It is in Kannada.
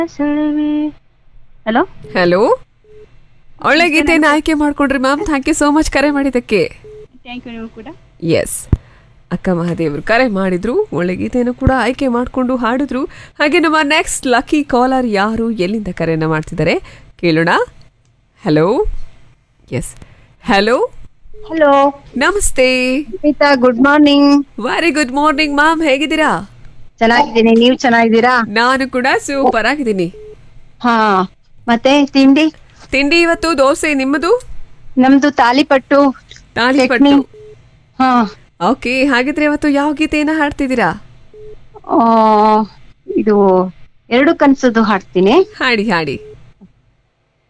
ಹಲೋ ಹಲೋ ಒಳ್ಳೆ ಗೀತೆಯನ್ನು ಆಯ್ಕೆ ಮಾಡ್ಕೊಂಡ್ರಿ ma'am thank you so much ಕರೆ ಮಾಡಿದ್ದಕ್ಕೆ ಥ್ಯಾಂಕ್ ಯು ನೀವು ಕೂಡ ಎಸ್ ಅಕ್ಕ ಮಹಾದೇವರು ಕರೆ ಮಾಡಿದ್ರು ಒಳ್ಳೆ ಗೀತೆಯನ್ನು ಕೂಡ ಆಯ್ಕೆ ಮಾಡಿಕೊಂಡು ಹಾಡಿದ್ರು ಹಾಗೆ ನಮ್ಮ ನೆಕ್ಸ್ಟ್ ಲಕ್ಕಿ ಕಾಲರ್ ಯಾರು ಎಲ್ಲಿಂದ ಕರೆಯನ್ನು ಮಾಡ್ತಿದ್ದಾರೆ ಕೇಳೋಣ ಹಲೋ ಎಸ್ ಹಲೋ ಹಲೋ ನಮಸ್ತೆ Smitha good morning very good morning ma'am ಹೇಗಿದ್ದೀರಾ ಚೆನ್ನಾಗಿದ್ದೀನಿ ನೀವ್ ಚೆನ್ನಾಗಿದ್ದೀರಾ ನಾನು ಕೂಡ ಸೂಪರ್ ಆಗಿದ್ದೀನಿ ಹಾ ಮತ್ತೆ ತಿಂಡಿ ತಿಂಡಿ ಇವತ್ತು ದೋಸೆ ನಿಮ್ಮದು ನಮ್ದು ತಾಲಿಪಟ್ಟು ತಾಳಿಪಟ್ಟು ಚಟ್ನಿ. ಹಾ ಓಕೆ ಹಾಗಿದ್ರೆ ಇವತ್ತು ಯಾವ ಗೀತೆಯನ್ನ ಹಾಡ್ತಿದ್ದೀರಾ ಆ, ಇದು ಎರಡು ಕನ್ಸದ್ದು ಹಾಡ್ತೀನಿ ಹಾಡಿ ಹಾಡಿ